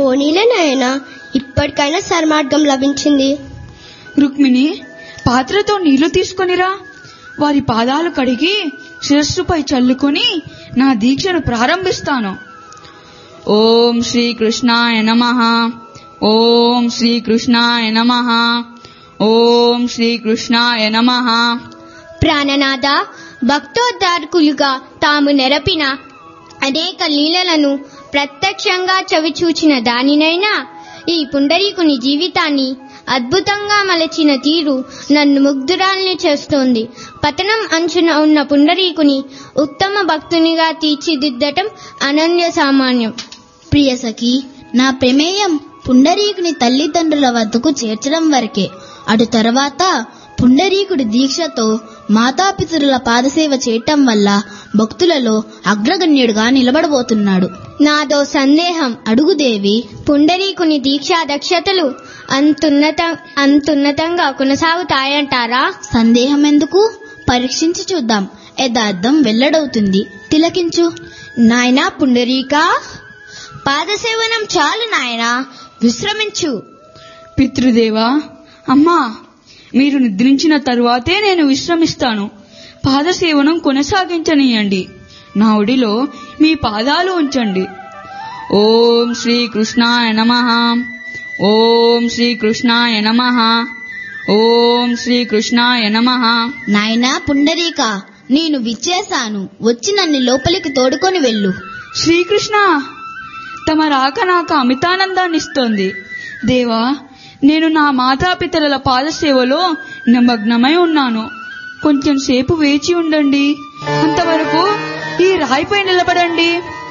పోనీలే నాయనా ఇప్పటికైనా సన్మార్గం లభించింది రుక్మిణి పాత్రతో నీళ్లు తీసుకొనిరా వారి పాదాలు కడిగి శిరస్సుపై చల్లుకొని నా దీక్షను ప్రారంభిస్తాను ఓం శ్రీ కృష్ణాయ నమ ఓం శ్రీ కృష్ణాయ నమ ఓం శ్రీ కృష్ణాయ నమ ప్రాణనాథ భక్తోద్ధారకులుగా తాము నెరపిన అనేక లీలలను ప్రత్యక్షంగా చవిచూచిన దానినైనా ఈ పుండరీకుని జీవితాన్ని అద్భుతంగా మలచిన తీరు నన్ను ముగ్ధురాల్ని చేస్తోంది పతనం అంచున ఉన్న పుండరీకుని ఉత్తమ భక్తునిగా తీర్చిదిద్దటం అనన్య సామాన్యం ప్రియసఖి నా ప్రమేయం పుండరీకుని తల్లిదండ్రుల వద్దకు చేర్చడం వరకే అటు తర్వాత పుండరీకుడి దీక్షతో మాతాపితరుల పాదసేవ చేయటం వల్ల భక్తులలో అగ్రగణ్యుడుగా నిలబడబోతున్నాడు నాదో సందేహం అడుగుదేవి పుండరీకుని దీక్షా దక్షతలు అంతున్నత అంతున్నతంగా కొనసాగుతాయంటారా సందేహం ఎందుకు పరీక్షించి చూద్దాం యథార్థం వెల్లడవుతుంది తిలకించు నాయనా పుండరీకా పాదసేవనం చాలు నాయనా విశ్రమించు పితృదేవా అమ్మా మీరు నిద్రించిన తరువాతే నేను విశ్రమిస్తాను పాదసేవనం కొనసాగించనీయండి నా ఒడిలో మీ పాదాలు ఉంచండి ఓం శ్రీ కృష్ణాయ నమ ఓం శ్రీ కృష్ణాయ నమ ఓం శ్రీ కృష్ణాయ నమ నాయనా పుండరీక నేను విచ్చేశాను వచ్చి నన్ను లోపలికి తోడుకొని వెళ్ళు శ్రీకృష్ణ తమ రాక నాకు అమితానందాన్నిస్తోంది దేవా నేను నా మాతాపితరుల పాదసేవలో నిమగ్నమై ఉన్నాను కొంచెం సేపు వేచి ఉండండి అంతవరకు ఈ రాయిపై నిలబడండి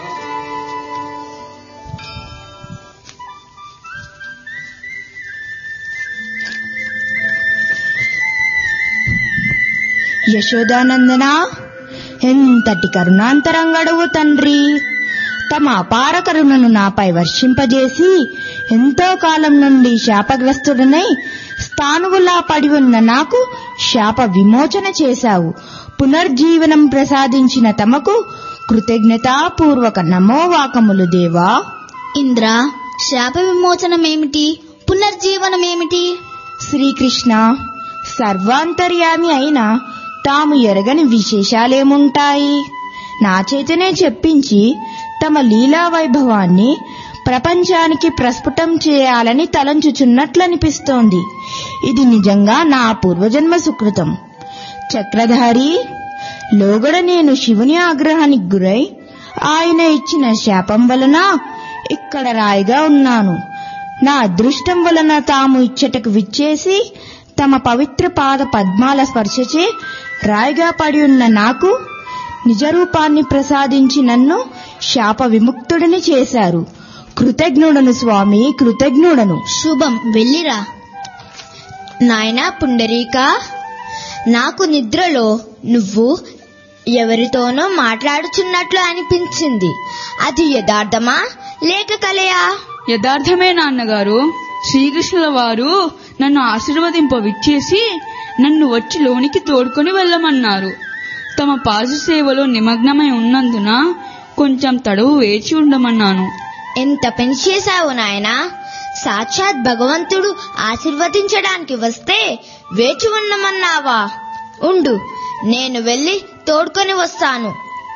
యశోదానందన ఎంతటి కరుణాంతరంగడువు తండ్రి తమ అపార కరుణను నాపై వర్షింపజేసి ఎంతో కాలం నుండి శాపగ్రస్తుడనై స్థానువులా పడి ఉన్న నాకు శాప విమోచన చేశావు పునర్జీవనం ప్రసాదించిన తమకు కృతజ్ఞతాపూర్వక నమోవాకములు దేవా ఇంద్ర శాప విమోచనమేమిటి పునర్జీవనమేమిటి శ్రీకృష్ణ సర్వాంతర్యామి అయిన తాము ఎరగని విశేషాలేముంటాయి నా చేతనే చెప్పించి తమ లీలా వైభవాన్ని ప్రపంచానికి ప్రస్ఫుటం చేయాలని తలంచుచున్నట్లనిపిస్తోంది ఇది నిజంగా నా పూర్వజన్మ సుకృతం చక్రధారి లోగడ నేను శివుని ఆగ్రహానికి గురై ఆయన ఇచ్చిన శాపం వలన ఇక్కడ రాయిగా ఉన్నాను నా అదృష్టం వలన తాము ఇచ్చటకు విచ్చేసి తమ పవిత్ర పాద పద్మాల స్పర్శచే రాయిగా పడి ఉన్న నాకు నిజరూపాన్ని ప్రసాదించి నన్ను శాప విముక్తుడిని చేశారు కృతజ్ఞుడను స్వామి కృతజ్ఞుడను శుభం వెళ్ళిరా నాయనా పుండరీకా నాకు నిద్రలో నువ్వు ఎవరితోనో మాట్లాడుచున్నట్లు అనిపించింది అది యథార్థమా లేక కలయా యథార్థమే నాన్నగారు శ్రీకృష్ణుల వారు నన్ను ఆశీర్వదింప విచ్చేసి నన్ను వచ్చి లోనికి తోడుకొని వెళ్ళమన్నారు తమ పాద సేవలో నిమగ్నమై ఉన్నందున కొంచెం తడవు వేచి ఉండమన్నాను ఎంత పని చేశావు నాయనా సాక్షాత్ భగవంతుడు ఆశీర్వదించడానికి వస్తే వేచి ఉండమన్నావా ఉండు నేను వెళ్ళి తోడుకొని వస్తాను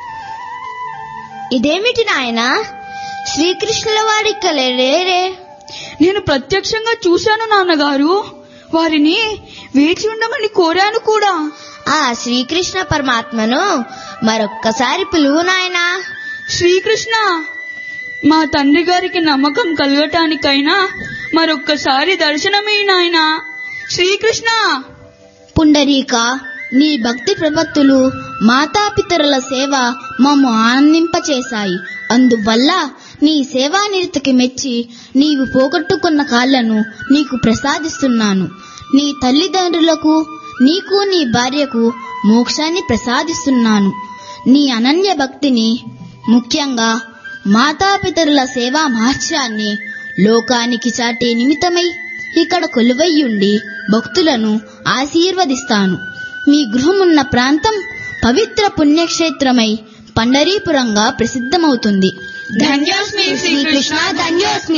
ఇదేమిటి నాయనా శ్రీకృష్ణుల వాడిక్క లేరే నేను ప్రత్యక్షంగా చూశాను నాన్నగారు వారిని వేచి ఉండమని కోరాను కూడా ఆ శ్రీకృష్ణ పరమాత్మను మరొక్కసారి పిలువు నాయనా శ్రీకృష్ణ మా తండ్రి గారికి నమ్మకం కలగటానికైనా మరొక్కసారి దర్శనమే నాయనా శ్రీకృష్ణ పుండరీక నీ భక్తి ప్రపత్తులు మాతాపితరుల సేవ మమ్ము ఆనందింపచేశాయి అందువల్ల నీ సేవానిరతికి మెచ్చి నీవు పోగొట్టుకున్న కాళ్లను నీకు ప్రసాదిస్తున్నాను నీ తల్లిదండ్రులకు నీకు నీ భార్యకు మోక్షాన్ని ప్రసాదిస్తున్నాను నీ అనన్య భక్తిని ముఖ్యంగా మాతాపితరుల సేవా మహత్యాన్ని లోకానికి చాటే నిమిత్తమై ఇక్కడ కొలువయ్యుండి భక్తులను ఆశీర్వదిస్తాను మీ గృహమున్న ప్రాంతం పవిత్ర పుణ్యక్షేత్రమై పండరీపురంగా ప్రసిద్ధమవుతుంది ధన్యోస్మి శ్రీకృష్ణ ధన్యోస్మి